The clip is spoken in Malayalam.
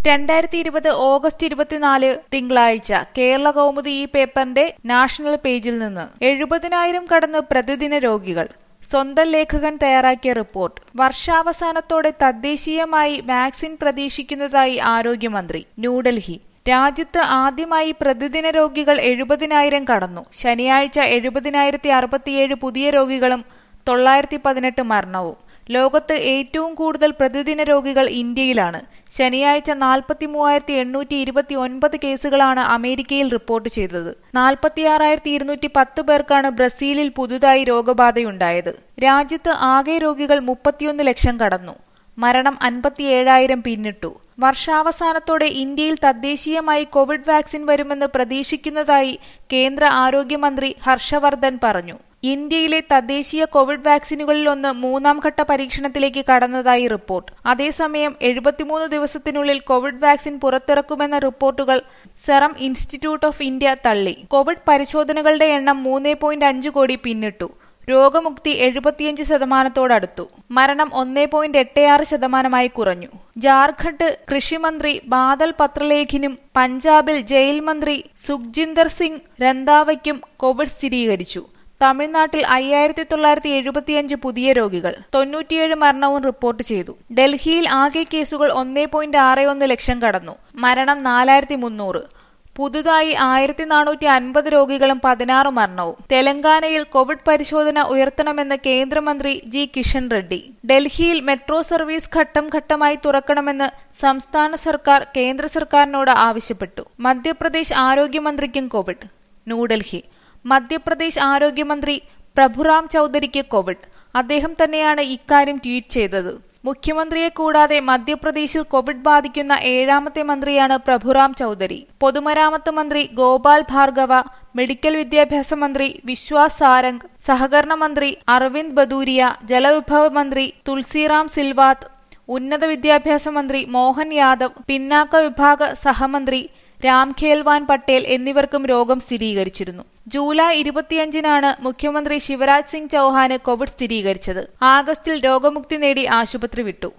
രണ്ടായിരത്തി ഇരുപത് ഓഗസ്റ്റ് ഇരുപത്തിനാല് തിങ്കളാഴ്ച കേരള കൗമുദി ഈ പേപ്പറിന്റെ നാഷണൽ പേജിൽ നിന്ന് എഴുപതിനായിരം കടന്ന് പ്രതിദിന രോഗികൾ സ്വന്തം ലേഖകൻ തയ്യാറാക്കിയ റിപ്പോർട്ട് വർഷാവസാനത്തോടെ തദ്ദേശീയമായി വാക്സിൻ പ്രതീക്ഷിക്കുന്നതായി ആരോഗ്യമന്ത്രി ന്യൂഡൽഹി രാജ്യത്ത് ആദ്യമായി പ്രതിദിന രോഗികൾ എഴുപതിനായിരം കടന്നു ശനിയാഴ്ച എഴുപതിനായിരത്തി അറുപത്തിയേഴ് പുതിയ രോഗികളും തൊള്ളായിരത്തി പതിനെട്ട് മരണവും ലോകത്ത് ഏറ്റവും കൂടുതൽ പ്രതിദിന രോഗികൾ ഇന്ത്യയിലാണ് ശനിയാഴ്ച നാൽപ്പത്തി മൂവായിരത്തി എണ്ണൂറ്റി ഇരുപത്തി ഒൻപത് കേസുകളാണ് അമേരിക്കയിൽ റിപ്പോർട്ട് ചെയ്തത് നാൽപ്പത്തിയാറായിരത്തി ഇരുന്നൂറ്റി പത്ത് പേർക്കാണ് ബ്രസീലിൽ പുതുതായി രോഗബാധയുണ്ടായത് രാജ്യത്ത് ആകെ രോഗികൾ മുപ്പത്തിയൊന്ന് ലക്ഷം കടന്നു മരണം അൻപത്തിയേഴായിരം പിന്നിട്ടു വർഷാവസാനത്തോടെ ഇന്ത്യയിൽ തദ്ദേശീയമായി കോവിഡ് വാക്സിൻ വരുമെന്ന് പ്രതീക്ഷിക്കുന്നതായി കേന്ദ്ര ആരോഗ്യമന്ത്രി ഹർഷവർദ്ധൻ പറഞ്ഞു ഇന്ത്യയിലെ തദ്ദേശീയ കോവിഡ് വാക്സിനുകളിലൊന്ന് മൂന്നാം ഘട്ട പരീക്ഷണത്തിലേക്ക് കടന്നതായി റിപ്പോർട്ട് അതേസമയം എഴുപത്തിമൂന്ന് ദിവസത്തിനുള്ളിൽ കോവിഡ് വാക്സിൻ പുറത്തിറക്കുമെന്ന റിപ്പോർട്ടുകൾ സെറം ഇൻസ്റ്റിറ്റ്യൂട്ട് ഓഫ് ഇന്ത്യ തള്ളി കോവിഡ് പരിശോധനകളുടെ എണ്ണം മൂന്ന് പോയിന്റ് അഞ്ച് കോടി പിന്നിട്ടു രോഗമുക്തി എഴുപത്തിയഞ്ച് ശതമാനത്തോടടുത്തു മരണം ഒന്നേ പോയിന്റ് എട്ട് ആറ് ശതമാനമായി കുറഞ്ഞു ജാർഖണ്ഡ് കൃഷിമന്ത്രി ബാദൽ പത്രലേഖിനും പഞ്ചാബിൽ ജയിൽ മന്ത്രി സുഖ്ജിന്ദർ സിംഗ് രന്ധാവയ്ക്കും കോവിഡ് സ്ഥിരീകരിച്ചു തമിഴ്നാട്ടിൽ അയ്യായിരത്തി തൊള്ളായിരത്തി എഴുപത്തിയഞ്ച് പുതിയ രോഗികൾ തൊണ്ണൂറ്റിയേഴ് മരണവും റിപ്പോർട്ട് ചെയ്തു ഡൽഹിയിൽ ആകെ കേസുകൾ ഒന്നേ പോയിന്റ് ആറ് ഒന്ന് ലക്ഷം കടന്നു മരണം നാലായിരത്തി മുന്നൂറ് പുതുതായി ആയിരത്തി നാനൂറ്റി അൻപത് രോഗികളും പതിനാറ് മരണവും തെലങ്കാനയിൽ കോവിഡ് പരിശോധന ഉയർത്തണമെന്ന് കേന്ദ്രമന്ത്രി ജി കിഷൻ റെഡ്ഡി ഡൽഹിയിൽ മെട്രോ സർവീസ് ഘട്ടം ഘട്ടമായി തുറക്കണമെന്ന് സംസ്ഥാന സർക്കാർ കേന്ദ്ര സർക്കാരിനോട് ആവശ്യപ്പെട്ടു മധ്യപ്രദേശ് ആരോഗ്യമന്ത്രിക്കും കോവിഡ് ന്യൂഡൽഹി മധ്യപ്രദേശ് ആരോഗ്യമന്ത്രി പ്രഭുറാം ചൌധരിക്ക് കോവിഡ് അദ്ദേഹം തന്നെയാണ് ഇക്കാര്യം ട്വീറ്റ് ചെയ്തത് മുഖ്യമന്ത്രിയെ കൂടാതെ മധ്യപ്രദേശിൽ കോവിഡ് ബാധിക്കുന്ന ഏഴാമത്തെ മന്ത്രിയാണ് പ്രഭുറാം ചൌധരി പൊതുമരാമത്ത് മന്ത്രി ഗോപാൽ ഭാർഗവ മെഡിക്കൽ വിദ്യാഭ്യാസ മന്ത്രി വിശ്വാസ് സാരംഗ് സഹകരണ മന്ത്രി അരവിന്ദ് ബദൂരിയ ജലവിഭവ മന്ത്രി തുൾസിറാം സിൽവാത്ത് ഉന്നത വിദ്യാഭ്യാസ മന്ത്രി മോഹൻ യാദവ് പിന്നാക്ക വിഭാഗ സഹമന്ത്രി രാം ഖേൽവാൻ പട്ടേൽ എന്നിവർക്കും രോഗം സ്ഥിരീകരിച്ചിരുന്നു ജൂലൈ ഇരുപത്തിയഞ്ചിനാണ് മുഖ്യമന്ത്രി ശിവരാജ് സിംഗ് ചൌഹാന് കോവിഡ് സ്ഥിരീകരിച്ചത് ആഗസ്റ്റിൽ രോഗമുക്തി നേടി ആശുപത്രി വിട്ടു